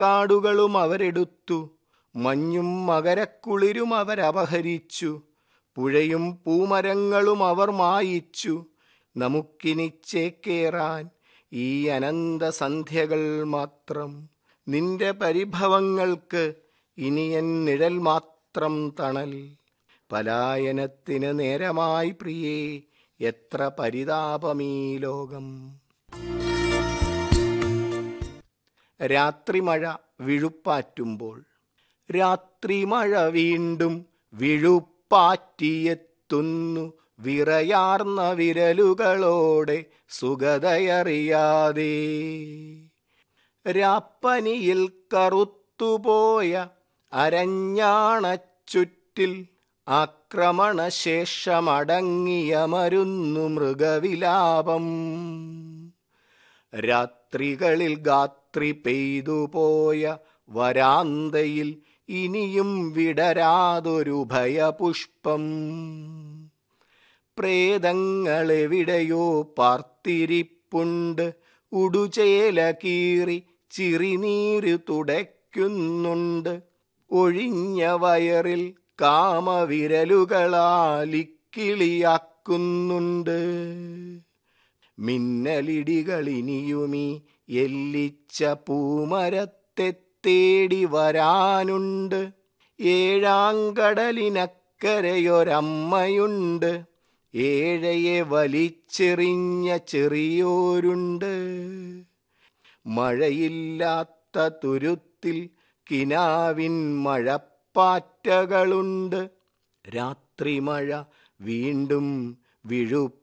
മഴക്കാടുകളും അവരെടുത്തു മഞ്ഞും മകരക്കുളിരും അവരപഹരിച്ചു പുഴയും പൂമരങ്ങളും അവർ മായിച്ചു നമുക്കിനി ചേക്കേറാൻ ഈ അനന്ത സന്ധ്യകൾ മാത്രം നിന്റെ പരിഭവങ്ങൾക്ക് ഇനിയൻ നിഴൽ മാത്രം തണൽ പലായനത്തിന് നേരമായി പ്രിയേ എത്ര പരിതാപമീ ലോകം രാത്രിമഴ വിഴുപ്പാറ്റുമ്പോൾ രാത്രിമഴ വീണ്ടും വിഴുപ്പാറ്റിയെത്തുന്നു വിറയാർന്ന വിരലുകളോടെ സുഗതയറിയാതെ രാപ്പനിയിൽ കറുത്തുപോയ അരഞ്ഞാണച്ചുറ്റിൽ ആക്രമണശേഷമടങ്ങിയ മരുന്നു മൃഗവിലാപം രാത്രികളിൽ ഗാത്രി പെയ്തുപോയ വരാന്തയിൽ ഇനിയും വിടരാതൊരു ഭയപുഷ്പം പ്രേതങ്ങളെവിടെയോ പാർത്തിരിപ്പുണ്ട് ഉടുചേല കീറി ചിറിനീര് തുടയ്ക്കുന്നുണ്ട് ഒഴിഞ്ഞ വയറിൽ കാമവിരലുകളാലിക്കിളിയാക്കുന്നുണ്ട് മിന്നലിടികളിനിയുമീ എല്ലിച്ച പൂമരത്തെ തേടി വരാനുണ്ട് ഏഴാങ്കടലിനക്കരയൊരമ്മയുണ്ട് ഏഴയെ വലിച്ചെറിഞ്ഞ ചെറിയോരുണ്ട് മഴയില്ലാത്ത തുരുത്തിൽ കിനാവിൻ മഴപ്പാറ്റകളുണ്ട് രാത്രിമഴ വീണ്ടും വിഴുപ്പ്